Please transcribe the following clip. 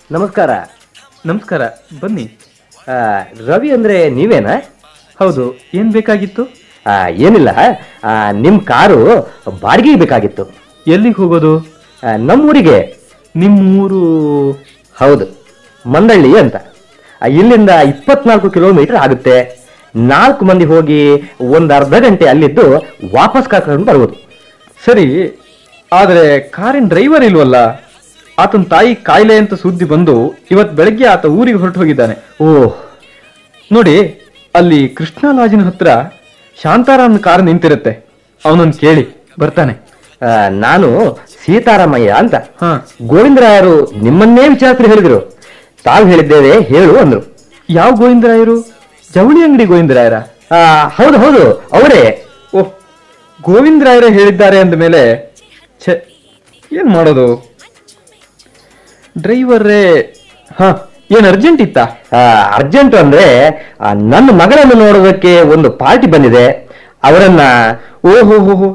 ನಮಸ್ಕಾರ ನಮಸ್ಕಾರ ಬನ್ನಿ ಆ, ರವಿ ಅಂದ್ರೆ ನೀವೇನಾ ಹೌದು ಏನ್ ಬೇಕಾಗಿತ್ತು ಆ, ಏನಿಲ್ಲ ಆ, ನಿಮ್ ಕಾರು ಬಾಡಿಗೆಗೆ ಬೇಕಾಗಿತ್ತು ಎಲ್ಲಿಗೆ ಹೋಗೋದು ಆ, ನಮ್ಮೂರಿಗೆ ನಿಮ್ಮೂರು ಹೌದು ಮಂದಳ್ಳಿ ಅಂತ ಆ, ಇಲ್ಲಿಂದ ಇಪ್ಪತ್ನಾಲ್ಕು ಕಿಲೋಮೀಟರ್ ಆಗುತ್ತೆ ನಾಲ್ಕು ಮಂದಿ ಹೋಗಿ ಒಂದು ಅರ್ಧ ಗಂಟೆ ಅಲ್ಲಿದ್ದು ವಾಪಸ್ ಕರ್ಕೊಂಡು ಬರ್ಬೋದು ಸರಿ ಆದ್ರೆ ಕಾರಿನ ಡ್ರೈವರ್ ಇಲ್ವಲ್ಲ ಆತನ ತಾಯಿ ಕಾಯಿಲೆ ಅಂತ ಸುದ್ದಿ ಬಂದು ಇವತ್ ಬೆಳಗ್ಗೆ ಆತ ಊರಿಗೆ ಹೊರಟು ಹೋಗಿದ್ದಾನೆ ಓಹ್ ನೋಡಿ ಅಲ್ಲಿ ಕೃಷ್ಣ ಲಾಜಿನ ಹತ್ರ ಶಾಂತಾರಾಮ್ ಕಾರ್ ನಿಂತಿರುತ್ತೆ ಅವನನ್ನು ಕೇಳಿ ಬರ್ತಾನೆ ಆ, ನಾನು ಸೀತಾರಾಮಯ್ಯ ಅಂತ ಹಾ ಗೋವಿಂದರಾಯರು ನಿಮ್ಮನ್ನೇ ವಿಚಾರಿಸಿ ಹೇಳಿದ್ರು ತಾವು ಹೇಳಿದ್ದೇವೆ ಹೇಳು ಅಂದ್ರು ಯಾವ ಗೋವಿಂದರಾಯರು ಜವಳಿ ಅಂಗಡಿ ಗೋವಿಂದರಾಯರ ಆ, ಹೌದು ಹೌದು ಅವರೇ ಓಹ್ ಗೋವಿಂದರಾಯರೇ ಹೇಳಿದ್ದಾರೆ ಅಂದ ಮೇಲೆ ಛೆ ಏನ್ ಮಾಡೋದು ಡ್ರೈವರೇ ಹಾ ಏನ್ ಅರ್ಜೆಂಟ್ ಇತ್ತಾ ಅರ್ಜೆಂಟ್ ಅಂದ್ರೆ ಆ, ನನ್ನ ಮಗಳನ್ನು ನೋಡೋದಕ್ಕೆ ಒಂದು ಪಾರ್ಟಿ ಬಂದಿದೆ ಅವರನ್ನ ಓಹೋ ಹೋ ಹೋ